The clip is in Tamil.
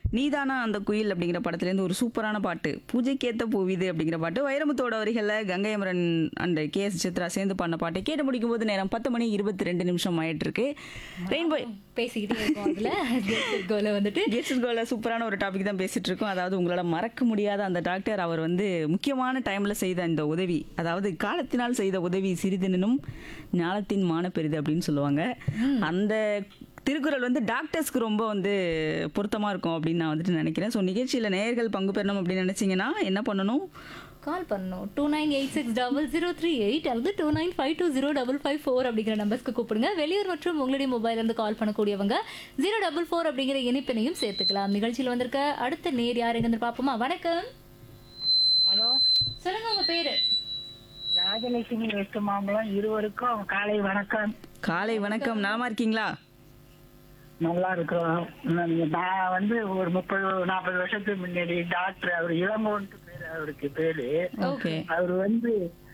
நீதானா அந்த குயில் அப்படிங்கிற படத்துலேருந்து ஒரு சூப்பரான பாட்டு பூஜைக்கேத்த பூவிது அப்படிங்கிற பாட்டு வைரமுத்தோட வரிகளில் Gangai Amaran and K S Chithra சேர்ந்து பாடின பாட்டை கேட்டு முடிக்கும் போது நேரம் பத்து மணி இருபத்தி ரெண்டு நிமிஷம் ஆயிட்டு இருக்கு ரெயின்போ பேசிக்கிட்டே இருக்கோம் அதுல கோல வந்துட்டு கேட்ஸ் கோல சூப்பரான ஒரு டாபிக் தான் பேசிட்டு இருக்கோம் அதாவது உங்களால மறக்க முடியாத அந்த டாக்டர் அவர் வந்து முக்கியமான டைம்ல செய்த இந்த உதவி அதாவது காலத்தினால் செய்த உதவி சிறிதெனும் ஞானத்தின் மான பெரிது அப்படின்னு சொல்லுவாங்க அந்த திருக்குறள் வந்து டாக்டர்ஸ்க்கு ரொம்ப வந்து பொருத்தமா இருக்கும் அப்படின்னு நான் வந்துட்டு நினைக்கிறேன் ஸோ நிகழ்ச்சியில நேயர்கள் பங்கு பெறணும் அப்படின்னு நினைச்சீங்கன்னா என்ன பண்ணணும் கால் பண்ணணும் two nine eight six double zero three eight அல்லது two nine five two zero double five four அப்படிங்கிற நம்பர்ஸ்க்கு கூப்பிடுங்க வெளியூர் மற்றும் உங்களுடைய மொபைல்ல இருந்து கால் பண்ணக்கூடியவங்க ஜீரோ டபுள் ஃபோர் அப்படிங்கிற இணைப்பினையும் சேர்த்துக்கலாம் நிகழ்ச்சியில் வந்திருக்க அடுத்த நேர் யார் எங்க பார்ப்போமா வணக்கம் ஹலோ சொல்லுங்க உங்க பேரு ராஜலட்சுமி வெஸ்ட் மாம்பலம் இருவருக்கும் காலை வணக்கம் காலை வணக்கம் நலமா இருக்கீங்களா நல்லா இருக்கிறோம் நான் வந்து ஒரு முப்பது நாற்பது வருஷத்துக்கு முன்னாடி டாக்டர் அவர் இளங்கோன்ட்டு பேரு அவருக்கு பேரு ஓகே அவர் வந்து